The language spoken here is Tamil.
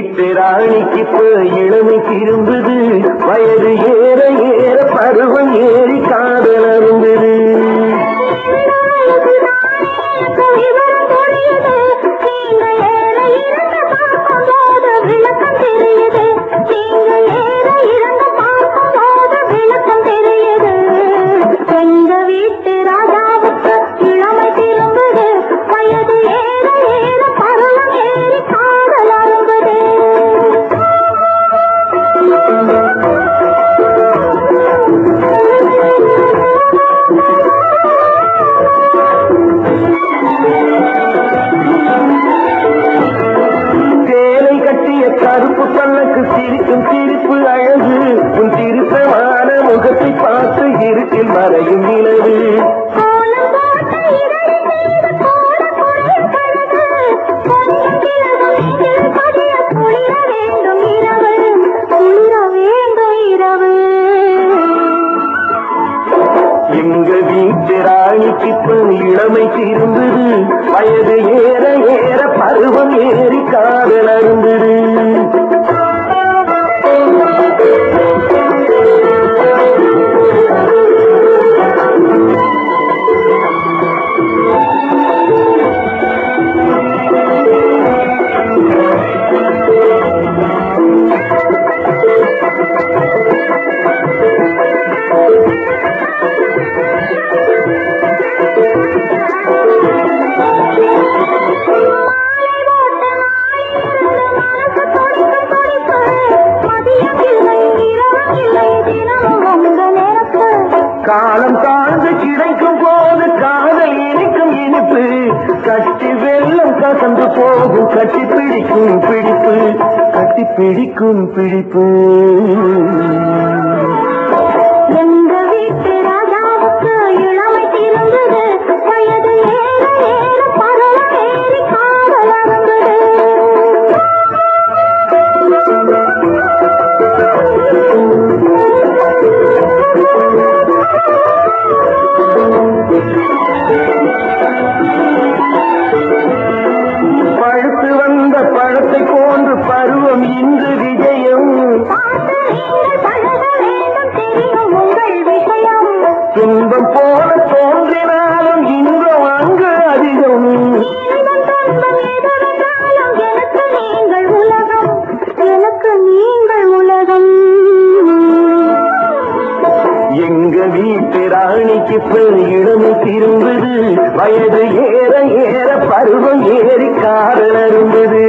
வீட்டு ராணிக்கு இப்ப இளமை திரும்புது வயது ஏற ஏற பருவம் ஏறி காதல் அருந்தது எங்க வீட்டு ராஜாவுக்கு இளமை திரும்புது வயது ஏற ஏற பருவம் ஏறி காதல் அரும்புது சேலை கட்டிய கருப்பு பல்லக்கு சிரிக்கும் சிரிப்பு அழகு உன் திருத்தமான முகத்தை பார்த்து இருட்டில் மறையும் நிலவு கோலம் போட்ட இதழின் மீது கோல குழையும் கனவு. கொஞ்சம் கிழகு நெஞ்சில் பதிய குளிர வேண்டும் இரவு. குளிர வேண்டும் இரவு. எங்க வீட்டு ராணிக்கு இப்ப இளமை திரும்புது வயது ஏற ஏற பருவம் ஏறி காதல் அருந்தது மனசு துடிக்கும் துடிப்பு. மதியம் இல்லை, இரவும் இல்லை, தினமும் உங்க நினப்பு. காலம் தாழ்ந்து கிடைக்கும் போது காதல் இனிக்கும் இனிப்பு கட்டி வெள்ளம் கசந்து போகும் கட்டி பிடிக்கும் பிடிப்பு கட்டி பிடிக்கும் பிடிப்பு எங்க வீட்டு ராஜாவுக்கு இளமை திரும்புது வயது ஏற ஏற பருவம் ஏறி காதல் அரும்புது பழுத்து வந்த பழத்தை போன்று பருவம் இன்று விஜயம் பார்த்து நீங்கள் பழக வேண்டும் தெரியும் உங்கள் விஷயம் துன்பம் போல தோன்றினாலும் இன்பம் அங்கு அதிகம் இன்பம் துன்பம் எதுவென்றாலும் எனக்கு நீங்கள் உலகம் எனக்கு நீங்கள் உலகம் எங்க வீட்டு ராணிக்கு இப்ப இளமை திரும்புது வயது ஏற ஏற பருவம் ஏறி காதல் அரும்புது